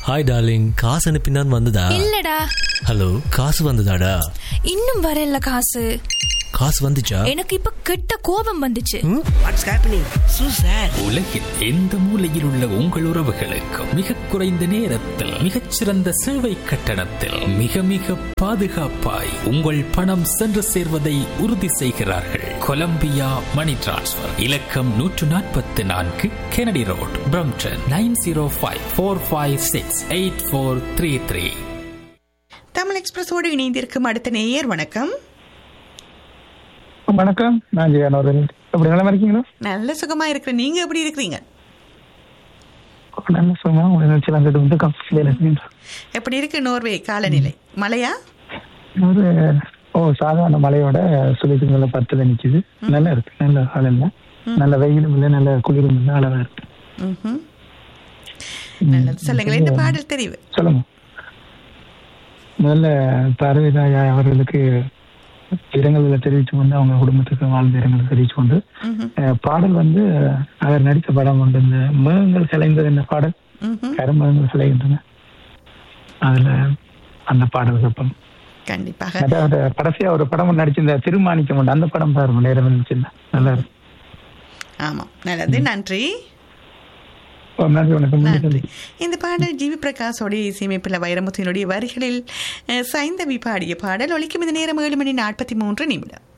Hi darling காசு அனுப்பினான் வந்ததா இல்லடா ஹலோ காசு வந்ததாடா இன்னும் வரல காசு காசு வந்துச்சா எனக்கு இப்ப கெட்ட கோபம் வந்துச்சு வாட்ஸ் ஹேப்பனிங் சூ சார் உலகில் எந்த மூலையில் உள்ள உங்கள் உறவுகளுக்கும் மிக குறைந்த நேரத்தில் மிகச்சிறந்த சேவை கட்டணத்தில் மிக மிக பாதுகாப்பாய் உங்கள் பணம் சென்று சேர்வதை உறுதி செய்கிறார்கள் கொலம்பியா மணி டிரான்ஸ்ஃபர் இலக்கம் நூற்று நாற்பத்தி நான்கு Kennedy road Brampton nine zero five four five six eight four three three Tamil எக்ஸ்பிரஸோடு இணைந்திருக்கும் அடுத்த நேயர் வணக்கம் வணக்கம் நான் ஜெயான் அவர்கள் எப்படி நல்லா இருக்கீங்களா நல்ல சுகமா இருக்கிற நீங்க எப்படி இருக்கிறீங்க நல்ல சுகமா உங்களை நினைச்சலாம் கேட்டு வந்து கம்பெனியில் இருக்கீங்க எப்படி இருக்கு நோர்வே காலநிலை மழையா ஒரு ஓ சாதாரண மழையோட சுழித்துங்கள பத்துல நிக்குது நல்லா இருக்கு நல்ல காலையில் நல்ல வெயிலும் இல்லை நல்ல குளிரும் இல்லை அழகா இருக்கு ம்ஹும். நல்லது சொல்லுங்களேன் இந்த பாடல் தெரிவு சொல்லுங்க முதல்ல பரவிதாயா அவர்களுக்கு இரங்கல்களை தெரிவித்து கொண்டு அவங்க குடும்பத்துக்கு வாழ்ந்த இரங்கலை தெரிவித்து கொண்டு ம்ஹும். அஹ், பாடல் வந்து அவர் நடித்த படம் உண்டு இந்த மேகங்கள் கலைந்தது என்ன பாடல் ம்ஹும். கருமகங்கள் கலைகின்றன அதுல அந்த பாடல் கேட்போம் கண்டிப்பாக அதாவது கடைசியா ஒரு படம் நடிச்சிருந்த திருமாணிக்கம் உண்டு அந்த படம் பாருங்க நேரம் இருந்துச்சுல்ல நல்லா இருக்கு ஆமாம் நல்லது நன்றி ஓ, நன்றி வணக்கம் நன்றி இந்த பாடல் ஜிவி பிரகாஷோடைய இசையமைப்பில் வைரமுத்தினுடைய வரிகளில் அஹ், சைந்தவி பாடிய பாடல் ஒலிக்கும் இந்த நேரம் ஏழு மணி நாற்பத்தி மூன்று நிமிடம்